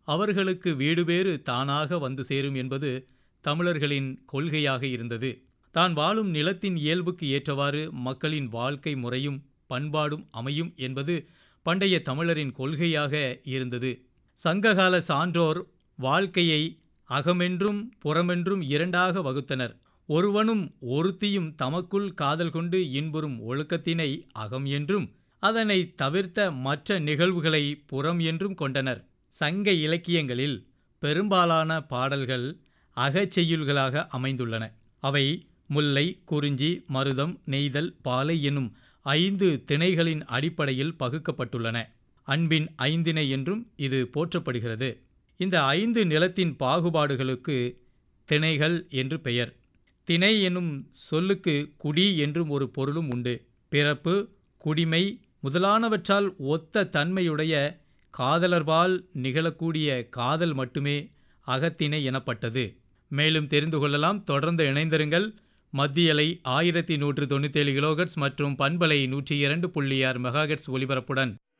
அவர்களுக்கு வீடு பேறு தானாக வந்து சேரும் என்பது தமிழர்களின் கொள்கையாக இருந்தது தான் வாழும் நிலத்தின் இயல்புக்கு ஏற்றவாறு மக்களின் வாழ்க்கை முறையும் பண்பாடும் அமையும் என்பது பண்டைய தமிழரின் கொள்கையாக இருந்தது சங்ககால சான்றோர் வாழ்க்கையை அகமென்றும் புறமென்றும் இரண்டாக வகுத்தனர் ஒருவனும் ஒருத்தியும் தமக்குள் காதல் கொண்டு இன்புறும் ஒழுக்கத்தினை அகம் என்றும் அதனை தவிர்த்த மற்ற நிகழ்வுகளை புறம் என்றும் கொண்டனர் சங்க இலக்கியங்களில் பெரும்பாலான பாடல்கள் அகச்செய்யுள்களாக அமைந்துள்ளன அவை முல்லை குறிஞ்சி மருதம் நெய்தல் பாலை என்னும் ஐந்து திணைகளின் அடிப்படையில் பகுக்கப்பட்டுள்ளன அன்பின் ஐந்திணை என்றும் இது போற்றப்படுகிறது இந்த ஐந்து நிலத்தின் பாகுபாடுகளுக்கு திணைகள் என்று பெயர் திணை என்னும் சொல்லுக்கு குடி என்றும் ஒரு பொருளும் உண்டு பிறப்பு குடிமை முதலானவற்றால் ஒத்த தன்மையுடைய காதலர்பால் நிகழக்கூடிய காதல் மட்டுமே அகத்திணை எனப்பட்டது மேலும் தெரிந்து கொள்ளலாம் தொடர்ந்து இணைந்திருங்கள் மத்தியலை ஆயிரத்தி நூற்று தொண்ணூத்தேழு கிலோகட்ஸ் மற்றும் பண்பலை நூற்றி இரண்டு புள்ளி ஆறு மெகாகட்ஸ் ஒலிபரப்புடன்